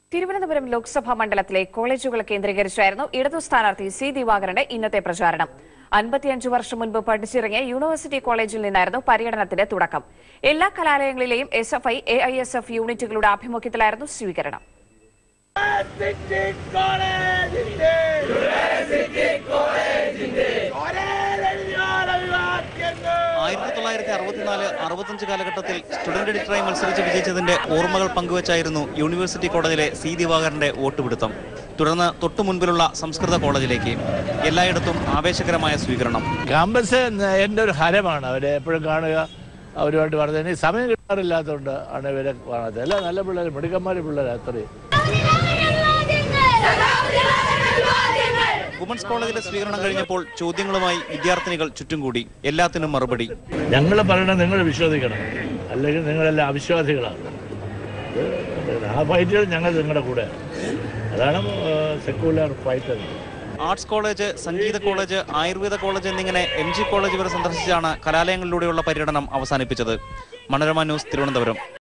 തിരുവനന്തപുരം ലോക്സഭാ മണ്ഡലത്തിലെ കോളേജുകൾ കേന്ദ്രീകരിച്ചായിരുന്നു ഇടതു സ്ഥാനാർത്ഥി സി ദിവാകരന്റെ ഇന്നത്തെ പ്രചാരണം അൻപത്തിയഞ്ചു വർഷം മുൻപ് പഠിച്ചിറങ്ങിയ യൂണിവേഴ്സിറ്റി കോളേജിൽ നിന്നായിരുന്നു പര്യടനത്തിന്റെ തുടക്കം എല്ലാ കലാലയങ്ങളിലെയും S F I A I S F യൂണിറ്റുകളുടെ ആഭിമുഖ്യത്തിലായിരുന്നു സ്വീകരണം ആയിരത്തി തൊള്ളായിരത്തി അറുപത്തിനാല് അറുപത്തഞ്ച് കാലഘട്ടത്തിൽ സ്റ്റുഡന്റ് എഡിറ്ററായി മത്സരിച്ച് വിജയിച്ചതിന്റെ ഓർമ്മകൾ പങ്കുവച്ചായിരുന്നു യൂണിവേഴ്സിറ്റി കോളേജിലെ സി ദിവാകരന്റെ വോട്ടുപിടുത്തം തുടർന്ന് തൊട്ടു മുൻപിലുള്ള സംസ്കൃത കോളേജിലേക്ക് എല്ലായിടത്തും ആവേശകരമായ സ്വീകരണം ക്യാമ്പസ് എൻ്റെ ഒരു ഹരമാണ് അവരെ എപ്പോഴും കാണുക അവരുമായിട്ട് പറഞ്ഞത് എനിക്ക് സമയം കിട്ടാറില്ലാത്തതുകൊണ്ട് ആണ് ഇവരെ കാണാത്തത് എല്ലാം നല്ല പിള്ളേർ മിടുക്കന്മാർ പിള്ളേർ അത്രയും വുമൻസ് കോളേജിലെ സ്വീകരണം കഴിഞ്ഞപ്പോൾ ചോദ്യങ്ങളുമായി വിദ്യാർത്ഥിനികൾ ചുറ്റും കൂടി എല്ലാത്തിനും മറുപടി ഞങ്ങൾ പറയണത് നിങ്ങൾ വിശ്വസിക്കണം അല്ലെങ്കിൽ നിങ്ങളെല്ലാം അവിശ്വാസികളാണ് ഇത് ആ ഫൈറ്റുകൾ ഞങ്ങൾ നിങ്ങളുടെ കൂടെ അതാണ് സെക്യുലർ ഫൈറ്റ് എന്ന് ആർട്സ് കോളേജ് സംഗീത കോളേജ് ആയുർവേദ കോളേജ് എന്നിങ്ങനെ എം ജി കോളേജ് വരെ സന്ദർശിച്ചാണ് കലാലയങ്ങളിലൂടെയുള്ള പര്യടനം അവസാനിപ്പിച്ചത് മനോരമ ന്യൂസ് തിരുവനന്തപുരം